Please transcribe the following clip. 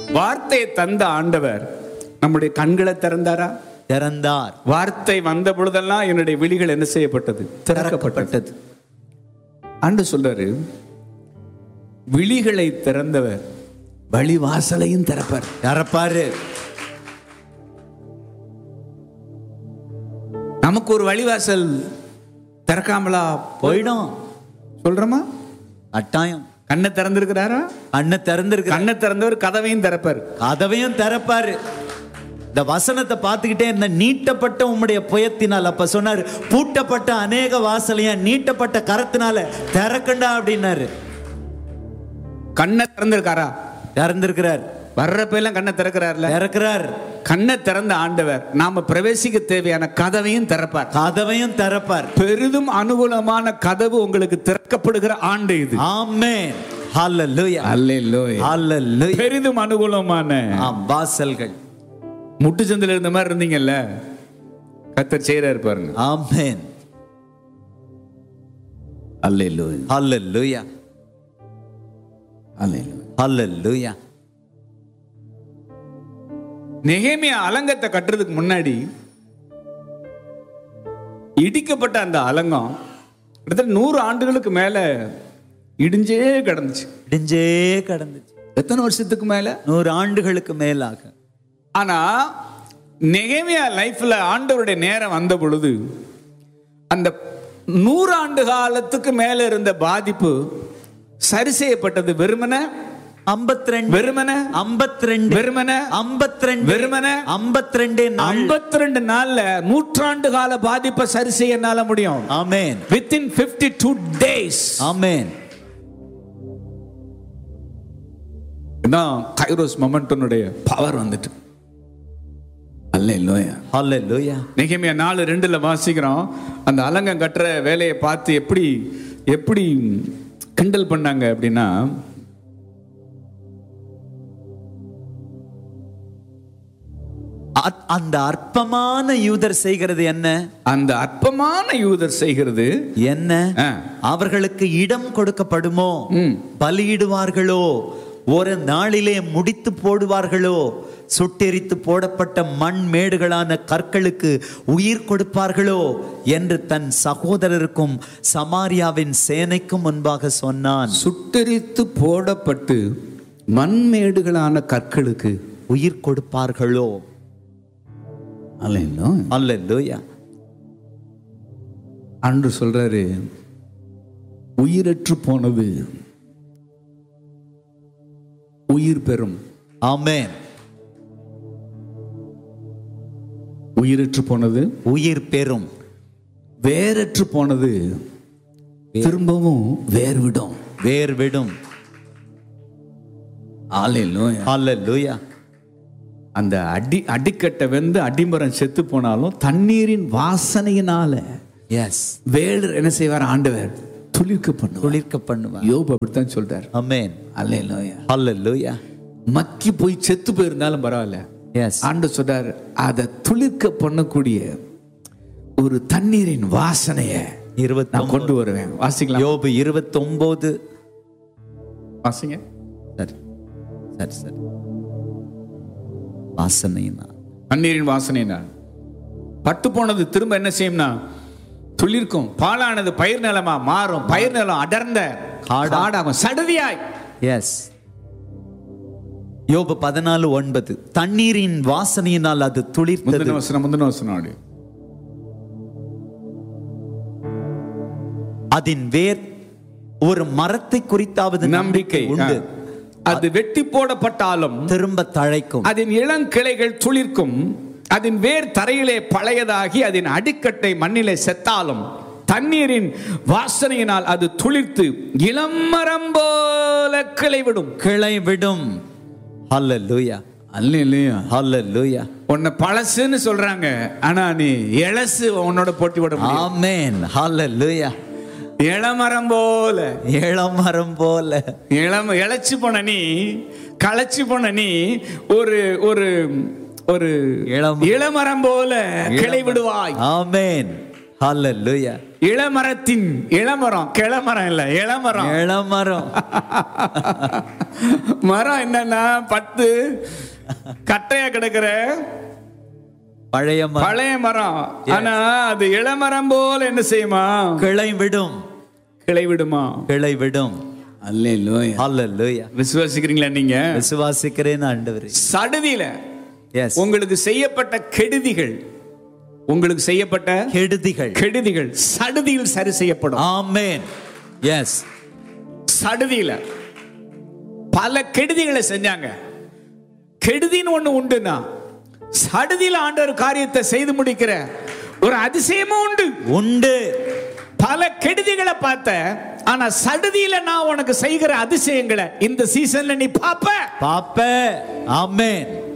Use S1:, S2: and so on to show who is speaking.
S1: வார்த்தையை தந்த ஆண்டவர் நம்முடைய கண்களை திறந்தாரா
S2: திறந்தார்
S1: வார்த்தை வந்த பொழுதெல்லாம் என்னுடைய விழிகள் என்ன செய்யப்பட்டது திறக்கப்பட்டது
S2: திறக்கப்பட்டது
S1: ஆண்டு சொல்றாரு விழிகளை திறந்தவர் வழி வாசலையும் திறப்பார்
S2: திறப்பாரு
S1: நமக்கு ஒரு வழிவாசல் திறக்காமலா
S2: போயிடும்
S1: சொல்றோமா
S2: கட்டாயம்
S1: கண்ணை திறந்திருக்கிறாரா
S2: கண்ணை திறந்திருக்கு
S1: கண்ணை திறந்தவர் கதவையும் திறப்பார்
S2: கதவையும் திறப்பாரு இந்த வசனத்தை பார்த்துக்கிட்டே இருந்த நீட்டப்பட்ட உம்முடைய புயத்தினால் அப்ப சொன்னாரு பூட்டப்பட்ட அநேக வாசலையா நீட்டப்பட்ட கரத்தினால திறக்கண்டா அப்படின்னாரு
S1: கண்ணை திறந்திருக்காரா
S2: திறந்திருக்கிறார்
S1: வர்றப்ப எல்லாம் கண்ணை திறக்கிறார்ல
S2: திறக்கிறார்
S1: கண்ணை திறந்த ஆண்டவர் நாம பிரவேசிக்க தேவையான கதவையும் திறப்பார்
S2: கதவையும் திறப்பார்
S1: பெரிதும் அனுகூலமான கதவு உங்களுக்கு திறக்கப்படுகிற ஆண்டு இது
S2: ஆமென் ஹalleluya
S1: அல்லேலூயா.
S2: ஹalleluya
S1: பெரிதும் அனுகூலமான
S2: ஆம் வாசல்கள்
S1: முட்டுச்சந்தில் இருந்த மாதிரி இருந்தீங்கல்ல கத்தர் செய்யறாரு பாருங்க
S2: ஆமென்
S1: அல்லேலூயா.
S2: ஹalleluya
S1: அல்லேலூயா.
S2: ஹalleluya
S1: நெகேமியா அலங்கத்தை கட்டுறதுக்கு முன்னாடி இடிக்கப்பட்ட அந்த அலங்கம் கிட்டத்தட்ட நூறு ஆண்டுகளுக்கு மேல இடிஞ்சே கிடந்துச்சு
S2: இடிஞ்சே கடந்துச்சு
S1: எத்தனை வருஷத்துக்கு மேல
S2: நூறு ஆண்டுகளுக்கு மேலாக
S1: ஆனா நெகேமியா லைஃப்ல ஆண்டவருடைய நேரம் வந்த பொழுது அந்த நூறாண்டு காலத்துக்கு மேல இருந்த பாதிப்பு சரி செய்யப்பட்டது வெறுமன
S2: ஐம்பத்தி ரெண்டு
S1: வெறுமன
S2: ஐம்பத்தி ரெண்டு
S1: வெறுமன
S2: ஐம்பத்தி ரெண்டு
S1: வெறுமன
S2: ஐம்பத்தி ரெண்டு
S1: ஐம்பத்தி ரெண்டு நாள்ல நூற்றாண்டு கால பாதிப்பை சரி செய்ய என்னால முடியும்
S2: amen
S1: within fifty two days
S2: amen
S1: தான் கைரோஸ் மொமெண்டனுடைய பவர் வந்துட்டு அல்ல இல்லையா
S2: ஹalleluya
S1: நெகேமியா நாலு ரெண்டுல வாசிக்கிறோம் அந்த அலங்கம் கட்டுற வேலையை பார்த்து எப்படி எப்படி கிண்டல் பண்ணாங்க அப்படின்னா
S2: அ- அந்த அற்பமான யூதர் செய்கிறது என்ன
S1: அந்த அற்பமான யூதர் செய்கிறது
S2: என்ன
S1: ஆ,
S2: அவர்களுக்கு இடம் கொடுக்கப்படுமோ பலியிடுவார்களோ ஒரு நாளிலே முடித்து போடுவார்களோ சுட்டெரித்து போடப்பட்ட மண் மேடுகளான கற்களுக்கு உயிர் கொடுப்பார்களோ என்று தன் சகோதரருக்கும் சமாரியாவின் சேனைக்கும் முன்பாக சொன்னான்
S1: சுட்டெரித்து போடப்பட்டு மண்மேடுகளான கற்களுக்கு
S2: உயிர் கொடுப்பார்களோ
S1: அல்ல
S2: அல்லேலூயா
S1: அன்று சொல்றாரு உயிரற்று போனது உயிர் பெறும்
S2: ஆமென்
S1: உயிரற்று போனது
S2: உயிர் பெறும்
S1: வேரற்று போனது திரும்பவும் வேர் விடும்
S2: வேர் விடும்
S1: ஆலையிலும்
S2: அல்லேலூயா
S1: அந்த அடி அடிக்கட்டை வெந்து அடிமரம் செத்து போனாலும் தண்ணீரின் வாசனையினால
S2: எஸ்
S1: வேடு என்ன செய்வார் ஆண்டவர் துளிர்க்க பண்ணுவார்
S2: குளிர்க்க பண்ணுவார்
S1: யோபு அப்படித்தான் சொல்றார்
S2: ஆமென்
S1: அல்லேலூயா
S2: அல்லேலூயா
S1: மக்கி போய் செத்து போயிருந்தாலும் பரவாயில்ல
S2: எஸ்
S1: ஆண்டு சொல்றார் அதை துளிர்க்க பண்ணக்கூடிய ஒரு தண்ணீரின் வாசனைய
S2: இருபத்தி
S1: நான் கொண்டு வருவேன் வாசிக்கலாம்
S2: யோபு இருபத்தி ஒன்பது
S1: வாசிங்க
S2: சரி சரி சரி வாசனைனா
S1: தண்ணீரின் வாசனை நான் பட்டு போனது திரும்ப என்ன செய்யும்னா துளிர்க்கும் பாலானது பயிர் நிலமா மாறும் பயிர் நிலம் அடர்ந்த
S2: காடா-
S1: காடாகும் சடுதியாய்
S2: எஸ் யோபு பதினாலு ஒன்பது தண்ணீரின் வாசனையினால் அது துளிர்த்தது
S1: முந்தின வசனம் முந்தின வசனம் அப்படி
S2: அதன் வேர் ஒரு மரத்தை குறித்தாவது
S1: நம்பிக்கை
S2: உண்டு
S1: ஆ. அது வெட்டி போடப்பட்டாலும்
S2: திரும்ப தழைக்கும்
S1: அதன் இளங்கிளைகள் துளிர்க்கும் அதன் வேர் தரையிலே பழையதாகி அதன் அடிக்கட்டை மண்ணிலே செத்தாலும் தண்ணீரின் வாசனையினால் அது துளிர்த்து இளமரம் போல கிளை விடும்
S2: கிளை விடும் ஹalleluya
S1: அல்ல இல்லையா
S2: ஹalleluya
S1: உன்னை பழசுன்னு சொல்றாங்க ஆனா நீ இளசு உன்னோட போட்டி விட முடியும்
S2: ஆமென் ஹalleluya
S1: இளமரம் போல
S2: இளமரம் போல
S1: இளம இழைச்சு போன நீ களைச்சு போன நீ ஒரு ஒரு ஒரு
S2: இளம்
S1: இளமரம் போல கிளை விடுவாய்
S2: ஆமென் ஹalleluya
S1: இளமரத்தின் இளமரம் கிளமரம் இல்ல இளமரம்
S2: இளமரம்
S1: மரம் என்னன்னா பத்து கட்டையா கிடக்குற
S2: பழைய மரம்
S1: பழைய மரம் ஆனா அது இளமரம் போல என்ன செய்யுமா
S2: கிளை விடும்
S1: கிளை விடுமா
S2: கிளை விடும்
S1: அல்லேலூயா
S2: ஹalleluya
S1: விசுவாசிக்கிறீங்களா நீங்க
S2: விசுவாசிக்கிறேன் ஆண்டவரே
S1: சடுதியில
S2: எஸ்
S1: உங்களுக்கு செய்யப்பட்ட கெடுதிகள் உங்களுக்கு செய்யப்பட்ட
S2: கெடுதிகள்
S1: கெடுதிகள் சடுதியில் சரி செய்யப்படும்
S2: ஆமென் எஸ்
S1: சடுதியில பல கெடுதிகளை செஞ்சாங்க கெடுதின்னு ஒண்ணு உண்டுனா சடுதியில ஆண்டவர் காரியத்தை செய்து முடிக்கிற ஒரு அதிசயமும் உண்டு
S2: உண்டு
S1: பல கெடுதிகளை பார்த்த ஆனா சடுதியில நான் உனக்கு செய்கிற அதிசயங்களை இந்த சீசன்ல நீ பாப்ப
S2: பாப்ப ஆமென்